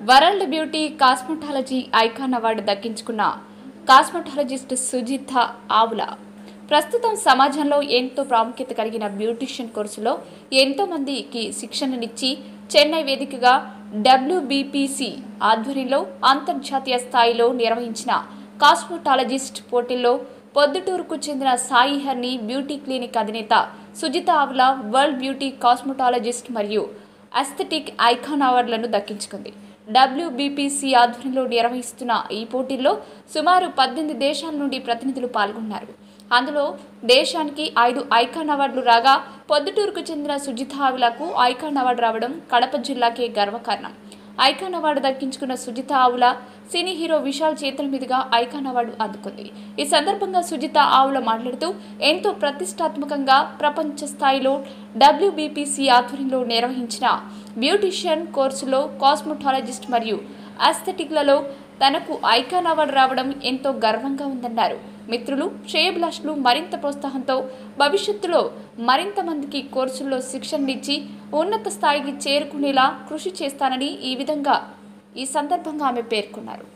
world beauty cosmetology icon award దక్కించుకున్న cosmetologist Sujitha Avula ప్రస్తుతం సమాజంలో ఎంతో ప్రాముఖ్యత కలిగిన బ్యూటిషియన్ కోర్సులో ఎంతో మందికి శిక్షణనిచ్చి చెన్నై వేదికగా డబ్ల్యూబీపీసీ ఆధ్వర్యంలో అంతర్జాతీయ స్థాయిలో నిర్వహించిన కాస్మెటాలజిస్ట్ పోటీల్లో పొద్దుటూరుకు చెందిన సాయి హర్ని బ్యూటీ క్లినిక్ అధినేత Sujitha Avula world beauty cosmetologist మరియు అస్థెటిక్ ఐకాన్ అవార్డులను దక్కించుకుంది డబ్ల్యూబీపీసీ ఆధ్వర్యంలో నిర్వహిస్తున్న ఈ పోటీల్లో సుమారు పద్దెనిమిది దేశాల నుండి ప్రతినిధులు పాల్గొన్నారు అందులో దేశానికి ఐదు ఐకాన్ అవార్డులు రాగా పొద్దుటూరుకు చెందిన సుజిత ఆవులకు ఐకాన్ అవార్డు రావడం కడప జిల్లాకే గర్వకారణం ఐకాన్ అవార్డు దక్కించుకున్న సుజిత ఆవుల సినీ హీరో విశాల్ చేతుల మీదుగా ఐకాన్ అవార్డు అందుకుంది ఈ సందర్భంగా సుజిత ఆవుల మాట్లాడుతూ ఎంతో ప్రతిష్టాత్మకంగా ప్రపంచ స్థాయిలో డబ్ల్యూబీపీసీ ఆధ్వర్యంలో నిర్వహించిన బ్యూటిషియన్ కోర్సులో కాస్మెటాలజిస్ట్ మరియు అస్థెటిక్లలో తనకు ఐకాన్ అవార్డు రావడం ఎంతో గర్వంగా ఉందన్నారు మిత్రులు శ్రేయభిలాషులు మరింత ప్రోత్సాహంతో భవిష్యత్తులో మరింత మందికి కోర్సుల్లో శిక్షణనిచ్చి ఉన్నత స్థాయికి చేరుకునేలా కృషి చేస్తానని ఈ విధంగా ఈ సందర్భంగా ఆమె పేర్కొన్నారు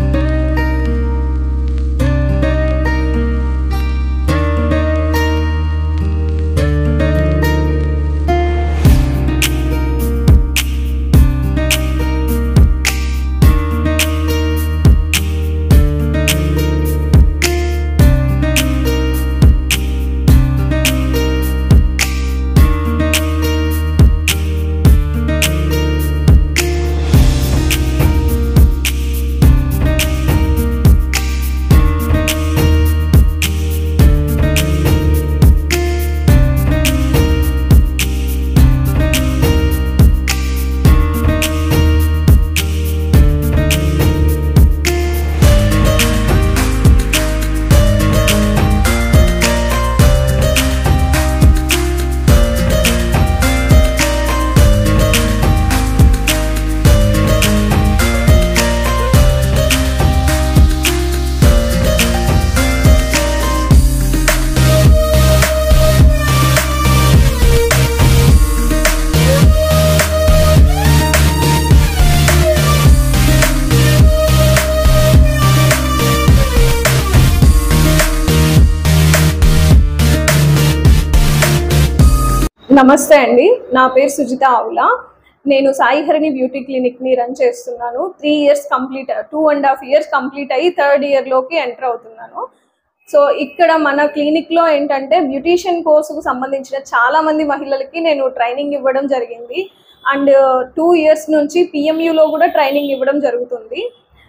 నమస్తే అండి నా పేరు సుజిత ఆవుల నేను సాయి హరిణి బ్యూటీ క్లినిక్ని రన్ చేస్తున్నాను three years complete two and half years complete అయ్యి థర్డ్ ఇయర్లోకి ఎంటర్ అవుతున్నాను సో ఇక్కడ మన క్లినిక్లో ఏంటంటే బ్యూటీషియన్ కోర్సుకు సంబంధించిన చాలా మంది మహిళలకి నేను ట్రైనింగ్ ఇవ్వడం జరిగింది అండ్ టూ ఇయర్స్ నుంచి పిఎంయులో కూడా ట్రైనింగ్ ఇవ్వడం జరుగుతుంది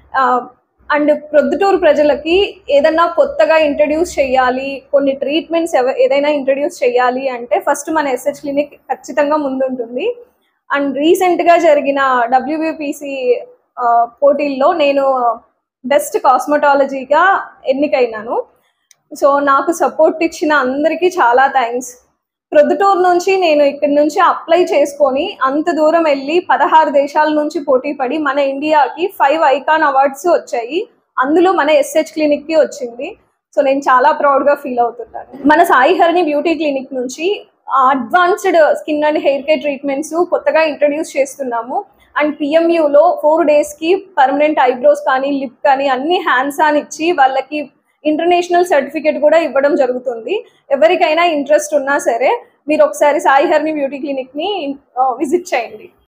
అండ్ ప్రొద్దుటూరు ప్రజలకి ఏదన్నా కొత్తగా ఇంట్రడ్యూస్ చేయాలి కొన్ని ట్రీట్మెంట్స్ ఏదైనా ఇంట్రడ్యూస్ చేయాలి అంటే ఫస్ట్ మన ఎస్హెచ్ క్లినిక్ ఖచ్చితంగా ముందుంటుంది అండ్ రీసెంట్గా జరిగిన డబ్ల్యూబిపిసి పోటీల్లో నేను బెస్ట్ కాస్మెటాలజీగా ఎన్నికైనాను సో నాకు సపోర్ట్ ఇచ్చిన అందరికీ చాలా థ్యాంక్స్ ప్రొద్దుటూరు నుంచి నేను ఇక్కడి నుంచి అప్లై చేసుకొని అంత దూరం వెళ్ళి పదహారు దేశాల నుంచి పోటీ పడి మన ఇండియాకి ఫైవ్ ఐకాన్ అవార్డ్స్ వచ్చాయి అందులో మన ఎస్హెచ్ క్లినిక్కి వచ్చింది సో నేను చాలా ప్రౌడ్గా ఫీల్ అవుతున్నాను మన సాయి హరిణి బ్యూటీ క్లినిక్ నుంచి advanced skin and hair care treatments కొత్తగా ఇంట్రడ్యూస్ చేస్తున్నాము అండ్ పిఎంయూలో ఫోర్ డేస్కి పర్మనెంట్ ఐబ్రోస్ కానీ లిప్ కానీ అన్ని హ్యాండ్స్ అని ఇచ్చి వాళ్ళకి ఇంటర్నేషనల్ సర్టిఫికేట్ కూడా ఇవ్వడం జరుగుతుంది ఎవరికైనా ఇంట్రెస్ట్ ఉన్నా సరే మీరు ఒకసారి సాయి హర్ని బ్యూటీ క్లినిక్ని విజిట్ చేయండి